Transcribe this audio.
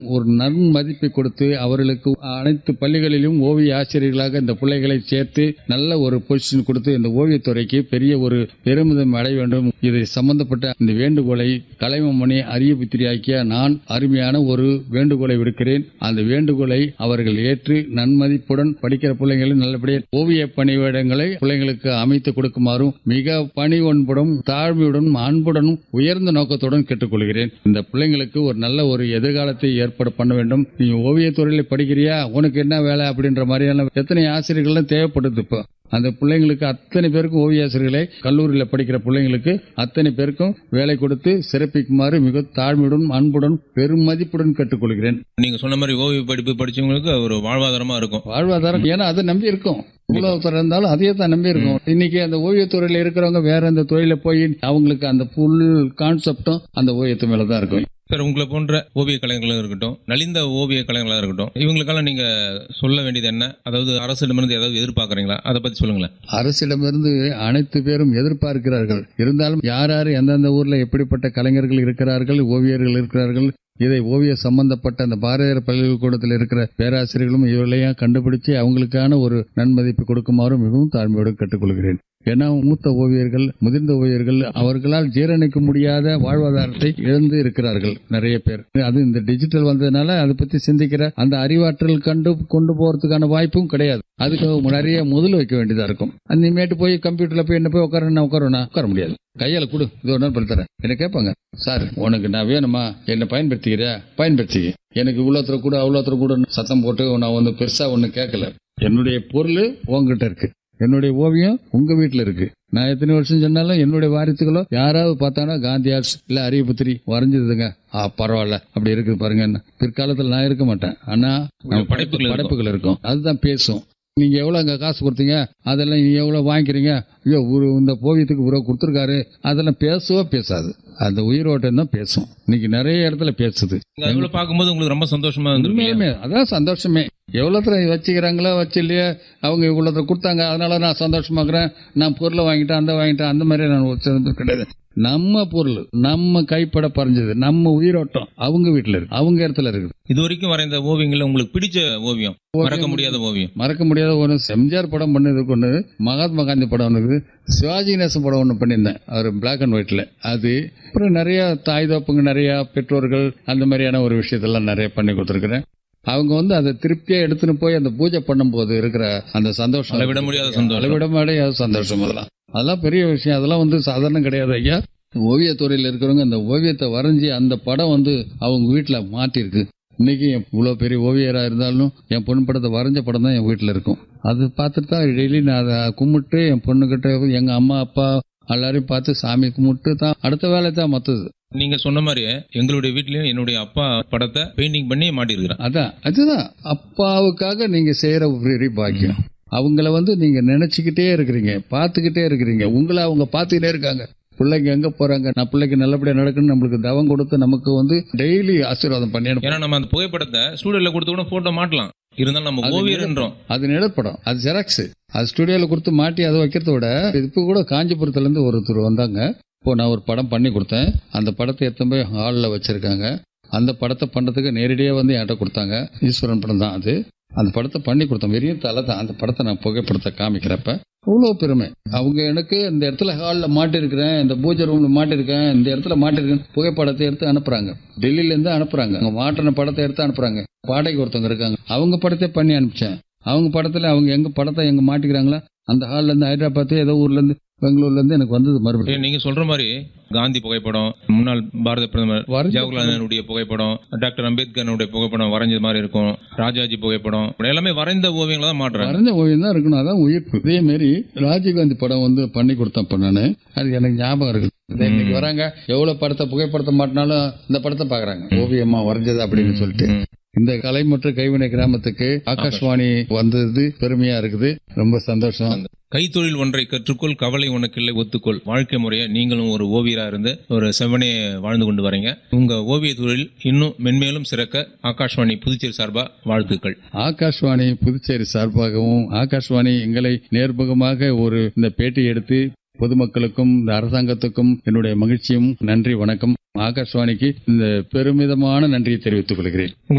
ஒரு நன்மதிப்பை கொடுத்து அவர்களுக்கு அனைத்து பள்ளிகளிலும் ஓவிய ஆசிரியர்களாக இந்த பிள்ளைகளை சேர்த்து நல்ல ஒரு பொசிஷன் கொடுத்து இந்த ஓவியத்துறைக்கு பெரிய ஒரு பெருமிதம் அடைய வேண்டும் இது சம்பந்தப்பட்ட இந்த வேண்டுகோளை கலைமணி அரியபுத்திரியாக்கிய நான் அருமையான ஒரு வேண்டுகோளை விடுக்கிறேன் அந்த வேண்டுகோளை அவர்கள் ஏற்று நன்மதிப்புடன் படிக்கிற பிள்ளைகளை நல்லபடியாக ஓவிய பணியிடங்களை பிள்ளைங்களுக்கு அமைத்து கொடுக்குமாறும் மிக பணிவன்புடன் தாழ்மையுடன் அன்புடனும் உயர்ந்த நோக்கத்துடன் கேட்டுக்கொள்கிறேன் இந்த பிள்ளைங்களுக்கு ஒரு நல்ல ஒரு எதிர்காலத்தை ஏற்பாடு பண்ண வேண்டும் நீ ஓவியத்துறையில படிக்கிறியா உனக்கு என்ன வேலை அப்படின்ற மாதிரியான எத்தனை ஆசிரியர்கள்லாம் தேவைப்படுது இப்போ அந்த பிள்ளைங்களுக்கு அத்தனை பேருக்கும் ஓவிய ஆசிரியர்களை கல்லூரியில் படிக்கிற பிள்ளைங்களுக்கு அத்தனை பேருக்கும் வேலை கொடுத்து சிறப்பிக்குமாறு மிக தாழ்மையுடன் அன்புடன் பெருமதிப்புடன் கேட்டுக்கொள்கிறேன் நீங்க சொன்ன மாதிரி ஓவிய படிப்பு படிச்சவங்களுக்கு ஒரு வாழ்வாதாரமா இருக்கும் வாழ்வாதாரம் ஏன்னா அதை நம்பி இருக்கும் உலகத்துறை இருந்தாலும் அதையே தான் நம்பி இருக்கும் இன்னைக்கு அந்த ஓவியத்துறையில இருக்கிறவங்க வேற எந்த தொழில போய் அவங்களுக்கு அந்த ஃபுல் கான்செப்டும் அந்த ஓவியத்து மேல தான் இருக்கும் சார் உங்களை போன்ற ஓவிய கலைஞர்களாக இருக்கட்டும் நலிந்த ஓவிய கலைஞர்களாக இருக்கட்டும் இவங்களுக்கெல்லாம் நீங்க சொல்ல வேண்டியது என்ன அதாவது அரசிடமிருந்து ஏதாவது எதிர்பார்க்கறீங்களா அதை பத்தி சொல்லுங்களேன் அரசிடமிருந்து அனைத்து பேரும் எதிர்பார்க்கிறார்கள் இருந்தாலும் யார் யார் எந்தெந்த ஊர்ல எப்படிப்பட்ட கலைஞர்கள் இருக்கிறார்கள் ஓவியர்கள் இருக்கிறார்கள் இதை ஓவிய சம்பந்தப்பட்ட அந்த பாரதியார் பல்கலைக்கழகத்தில் இருக்கிற பேராசிரியர்களும் இவர்களையும் கண்டுபிடிச்சு அவங்களுக்கான ஒரு நன்மதிப்பு கொடுக்குமாறு மிகவும் தாழ்மையோடு கேட்டுக்கொள்கிறேன் ஏன்னா மூத்த ஓவியர்கள் முதிர்ந்த ஓவியர்கள் அவர்களால் ஜீரணிக்க முடியாத வாழ்வாதாரத்தை இழந்து இருக்கிறார்கள் நிறைய பேர் அது இந்த டிஜிட்டல் வந்ததுனால அதை பத்தி சிந்திக்கிற அந்த அறிவாற்றல் கண்டு கொண்டு போறதுக்கான வாய்ப்பும் கிடையாது அதுக்கு நிறைய முதல் வைக்க வேண்டியதா இருக்கும் அந்தமேட்டு போய் கம்ப்யூட்டர்ல போய் என்ன போய் உட்கார உட்காரனா உட்கார முடியாது கையால கொடு இது ஒரு நாள் பண்ணி தரேன் என்ன கேட்பாங்க சார் உனக்கு நான் வேணுமா என்ன பயன்படுத்திக்கிறியா பயன்படுத்திக்க எனக்கு இவ்வளோத்தர கூட அவ்வளோத்தர கூட சத்தம் போட்டு நான் வந்து பெருசா ஒண்ணு கேட்கல என்னுடைய பொருள் உங்ககிட்ட இருக்கு என்னுடைய ஓவியம் உங்க வீட்டுல இருக்கு நான் எத்தனை வருஷம் சொன்னாலும் என்னுடைய வாரிசுகளோ யாராவது பார்த்தானா காந்தியார்ஸ் இல்ல அரியபுத்திரி வரைஞ்சதுங்க ஆ பரவாயில்ல அப்படி இருக்குது பாருங்க பிற்காலத்துல நான் இருக்க மாட்டேன் ஆனா நம்ம படைப்புகள் இருக்கும். படைப்புகள் இருக்கும் அதுதான் பேசும் நீங்க எவ்வளவு அங்க காசு கொடுத்தீங்க அதெல்லாம் நீங்க எவ்வளவு வாங்கிக்கிறீங்க ஐயோ ஒரு இந்த ஓவியத்துக்கு இவ்வளவு கொடுத்துருக்காரு அதெல்லாம் பேசவோ பேசாது அந்த உயிரோட்டம் தான் பேசும் இன்னைக்கு நிறைய இடத்துல பேசுது நீங்க அதுல பார்க்கும்போது உங்களுக்கு ரொம்ப சந்தோஷமா இருந்திருக்கும் உண்மையுமே அதான் சந்தோஷமே எவ்வளோத்துல வச்சுக்கிறாங்களோ வச்சு இல்லையா அவங்க இவ்வளோத்துல கொடுத்தாங்க அதனால நான் சந்தோஷமாக்குறேன் நான் பொருளை வாங்கிட்டேன் அந்த வாங்கிட்டேன் அந்த மாதிரி நான் வச்சது கிடையாது நம்ம பொருள் நம்ம கைப்பட பறிஞ்சது நம்ம உயிரோட்டம் அவங்க வீட்டுல இருக்கு அவங்க இடத்துல இருக்குது இது வரைக்கும் வரைந்த ஓவியங்கள்ல உங்களுக்கு பிடிச்ச ஓவியம் மறக்க முடியாத ஓவியம் மறக்க முடியாத ஒன்று எம்ஜிஆர் படம் பண்ணதுக்கு ஒன்று மகாத்மா காந்தி படம் ஒன்று சிவாஜி நேசன் படம் ஒன்று பண்ணியிருந்தேன் அவர் பிளாக் அண்ட் ஒயிட்ல அது அப்புறம் நிறைய தாய் தோப்புங்க நிறைய பெற்றோர்கள் அந்த மாதிரியான ஒரு விஷயத்தெல்லாம் நிறைய பண்ணி கொடுத்துருக்குறேன் அவங்க வந்து அதை திருப்தியா எடுத்துன்னு போய் அந்த பூஜை பண்ணும்போது இருக்கிற அந்த சந்தோஷம் அளவிட முடியாத சந்தோஷம். அளவிட முடியாத சந்தோஷம் அதெல்லாம் அதெல்லாம் பெரிய விஷயம் அதெல்லாம் வந்து சாதாரணம் கிடையாது ஐயா ஓவியத்துறையில் இருக்கிறவங்க அந்த ஓவியத்தை வரைஞ்சி அந்த படம் வந்து அவங்க வீட்டில் மாட்டிருக்கு இன்னைக்கு இவ்வளோ பெரிய ஓவியராக இருந்தாலும் என் பொண்ணு படத்தை வரைஞ்ச படம் தான் என் வீட்டில் இருக்கும் அது பார்த்துட்டு தான் டெய்லி நான் அதை கும்பிட்டு என் பொண்ணுகிட்ட எங்கள் அம்மா அப்பா எல்லாரையும் பார்த்து சாமி கும்பிட்டு தான் அடுத்த வேலை தான் மற்றது நீங்க சொன்ன மாதிரி எங்களுடைய வீட்லயும் என்னுடைய அப்பா படத்தை பெயிண்டிங் பண்ணி மாட்டியிருக்கிறேன் அதான் அதுதான் அப்பாவுக்காக நீங்க செய்யற ஒரு பெரிய பாக்கியம் அவங்கள வந்து நீங்க நினைச்சுக்கிட்டே இருக்கிறீங்க பார்த்துக்கிட்டே இருக்கிறீங்க உங்களை அவங்க பார்த்துக்கிட்டே இருக்காங்க பிள்ளைங்க எங்க போறாங்க நான் பிள்ளைக்கு நல்லபடியா நடக்கணும் நம்மளுக்கு தவம் கொடுத்து நமக்கு வந்து டெய்லி ஆசீர்வாதம் பண்ணி ஏன்னா நம்ம அந்த புகைப்படத்தை ஸ்டூடியோல கொடுத்து கூட போட்டோ மாட்டலாம் இருந்தாலும் நம்ம அது ஓவியர்ன்றோம் அது நிழற்படம் அது ஜெராக்ஸ் அது ஸ்டுடியோல கொடுத்து மாட்டி அதை வைக்கிறத விட இப்போ கூட காஞ்சிபுரத்துல இருந்து ஒருத்தர் வந்தாங்க இப்போ நான் ஒரு படம் பண்ணி கொடுத்தேன் அந்த படத்தை எடுத்து போய் ஹாலில் வச்சிருக்காங்க அந்த படத்தை பண்றதுக்கு நேரடியாக வந்து என்கிட்ட கொடுத்தாங்க ஈஸ்வரன் படம் தான் அது அந்த படத்தை பண்ணி கொடுத்தேன் வெறிய தலை தான் அந்த படத்தை நான் புகைப்படத்தை காமிக்கிறப்ப அவ்வளோ பெருமை அவங்க எனக்கு இந்த இடத்துல ஹாலில் மாட்டிருக்கிறேன் இந்த பூஜை ரூம்ல மாட்டிருக்கேன் இந்த இடத்துல மாட்டிருக்கேன் புகைப்படத்தை எடுத்து அனுப்புறாங்க டெல்லியில இருந்து அனுப்புறாங்க அவங்க மாட்டின படத்தை எடுத்து அனுப்புறாங்க பாடகை ஒருத்தவங்க இருக்காங்க அவங்க படத்தை பண்ணி அனுப்பிச்சேன் அவங்க படத்துல அவங்க எங்க படத்தை எங்க மாட்டிக்கிறாங்களா அந்த ஹால்ல இருந்து ஹைதராபாத் ஏதோ ஊர்ல இருந்து பெங்களூர்ல இருந்து எனக்கு வந்தது மறுபடியும் ஏன் நீங்க சொல்ற மாதிரி காந்தி புகைப்படம் முன்னாள் பாரத பிரதமர் வரைஞ்ச ஜவஹர்லால் நேருடைய புகைப்படம் டாக்டர் அம்பேத்கருடைய புகைப்படம் வரைஞ்சது மாதிரி இருக்கும் ராஜாஜி புகைப்படம் எல்லாமே வரைந்த ஓவியங்களை தான் மாட்டுறாங்க வரைஞ்ச ஓவியம் தான் இருக்கணும் அதான் உயிர்ப்பு இதே மாதிரி ராஜீவ்காந்தி படம் வந்து பண்ணி கொடுத்தேன் இப்ப நானு அது எனக்கு ஞாபகம் இருக்கு இதே இன்னைக்கு வராங்க எவ்வளவு படத்தை புகைப்படத்தை மாட்டினாலும் இந்த படத்தை பாக்குறாங்க ஓவியமா வரைஞ்சது அப்படின்னு சொல்லிட்டு இந்த கலை மற்றும் கைவினை கிராமத்துக்கு ஆகாஷ்வாணி வந்தது பெருமையா இருக்குது ரொம்ப சந்தோஷம் கைத்தொழில் ஒன்றை கற்றுக்கொள் கவலை உனக்கில்லை ஒத்துக்கொள் வாழ்க்கை முறையை நீங்களும் ஒரு ஓவியரா இருந்து ஒரு செவனே வாழ்ந்து கொண்டு வரீங்க உங்க ஓவிய தொழில் இன்னும் மென்மேலும் சிறக்க ஆகாஷ்வாணி புதுச்சேரி சார்பா வாழ்த்துக்கள் ஆகாஷ்வாணி புதுச்சேரி சார்பாகவும் ஆகாஷ்வாணி எங்களை நேர்முகமாக ஒரு இந்த பேட்டி எடுத்து பொதுமக்களுக்கும் இந்த அரசாங்கத்துக்கும் என்னுடைய மகிழ்ச்சியும் நன்றி வணக்கம் ஆகாஷ்வாணிக்கு இந்த பெருமிதமான நன்றியை தெரிவித்துக் கொள்கிறேன்